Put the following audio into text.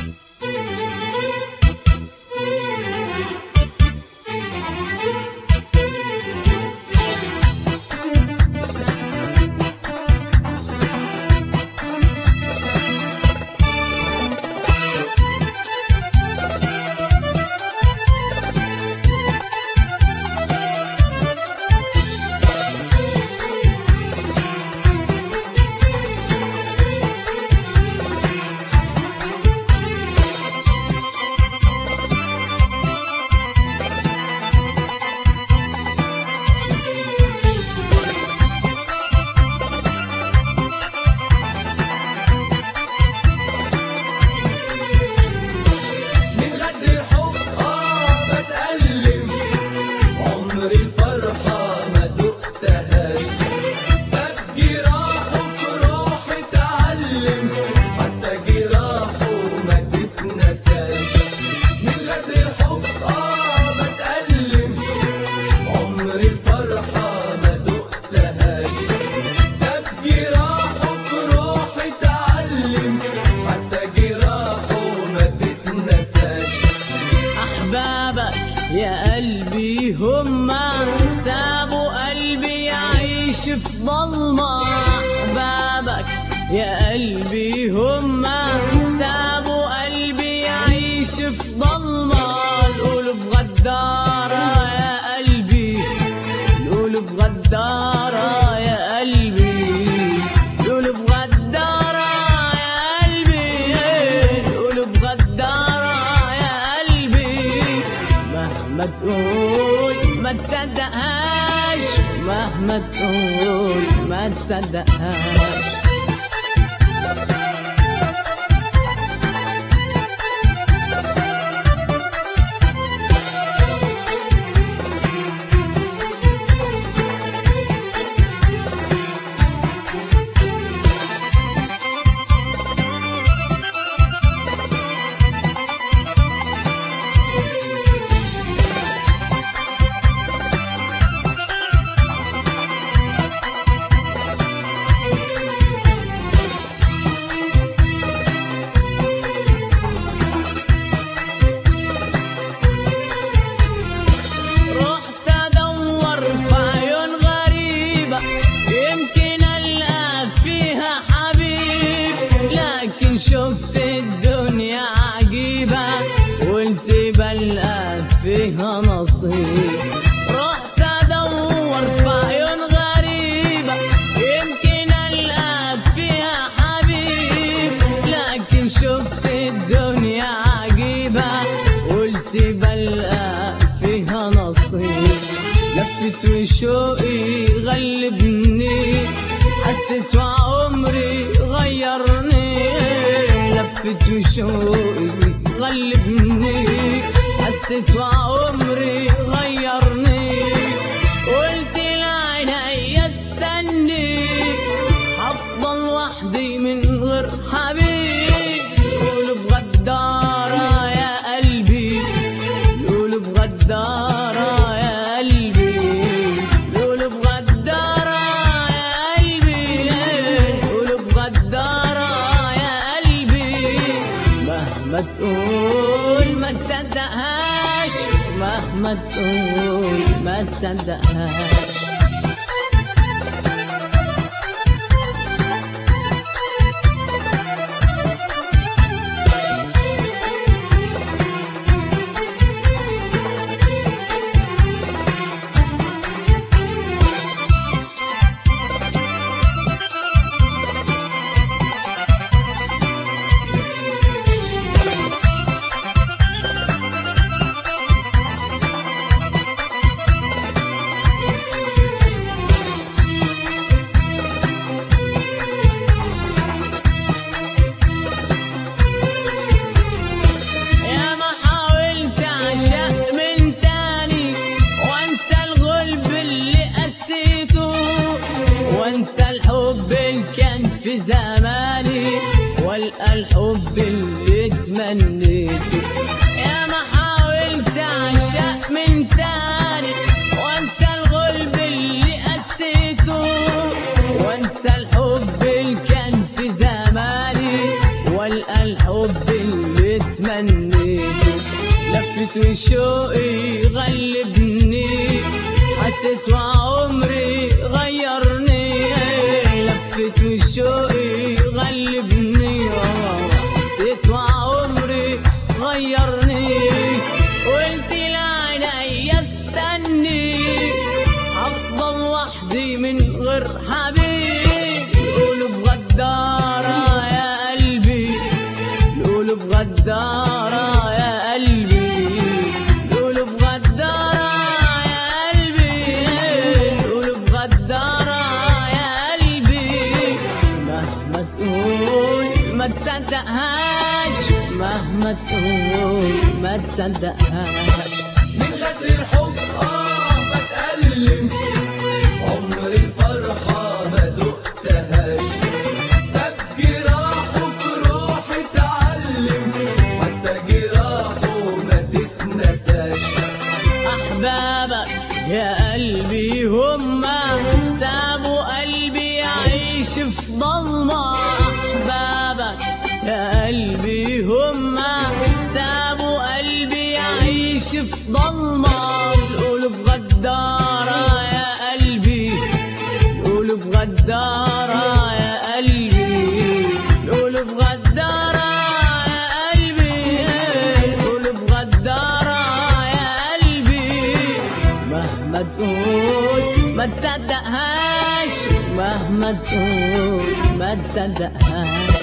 من غدر الحب اه بتألم عمري الفرحة ما دقتهاش ساب جراحه في روحي اتعلم حتى جراحه ما تتنساش من غدر الحب اه بتألم عمري الفرحة ما دقتهاش ساب جراحه في روحي اتعلم حتى جراحه ما تتنساش أحبابك يا قلبي هما سابوا قلبي يعيش في ضلمة أحبابك يا قلبي هما سابوا قلبي يعيش في ضلمة القلوب غدارة يا قلبي القلوب غدارة يا قلبي القلوب غدارة يا قلبي القلوب غدارة يا قلبي مهما تقول ما تصدقهاش مهما تقول ما تصدقهاش رحت ادور في عيون غريبة يمكن القى فيها حبيب لكن شفت الدنيا عجيبة قلت بلقى فيها نصيب رحت ادور في عيون غريبة يمكن القى فيها حبيب لكن شفت الدنيا عجيبة قلت بلقى فيها نصيب لفت وشوقي غلبني حسيت وعمري غيرني لفت وشوقي غلبني حسيت وعمري غيرني قلت لعيني استني هفضل وحدي من غير حبيب قلوب غدارة يا قلبي قلوب غدارة يا قلبي قلوب غدارة يا قلبي قلوب غدارة يا قلبي مهما تقول ما تصدقهاش مهما تقول ما تصدقهاش يا ما حاولت اعشق من تاني وانسى الغلب اللي قسيته وانسى الحب اللي كان في زماني والقى الحب اللي تمنيته يا ما حاولت اعشق من تاني وانسى الغلب اللي قسيته وانسى الحب اللي كان في زماني والقى الحب اللي تمنيته لفت وشوقي غلبني حسيت وعمري غيرني لفت وشوقي غلبني آه، حسيت وعمري غيرني قلت لعيني استني افضل وحدي من غير حبيب القلوب غدارة يا قلبي القلوب غدارة يا قلبي القلوب غدارة يا قلبي القلوب غدارة يا قلبي مهما تقول ما تصدقهاش مهما تقول ما تصدقهاش من غدر الحب اه بتألم عمر الفرحة ما دقتهاش ساب جراحه في روحي اتعلم حتى جراحه ما تتنساش أحبابك يا قلبي هما سابوا قلبي يعيش في ضلمة أحبابك يا قلبي هما سابوا قلبي يعيش في ضلمة القلوب غدارة يا قلبي القلوب غدارة يا قلبي القلوب غدارة يا قلبي القلوب غدارة يا قلبي مهما تقول ما تصدقهاش مهما تقول ما تصدقهاش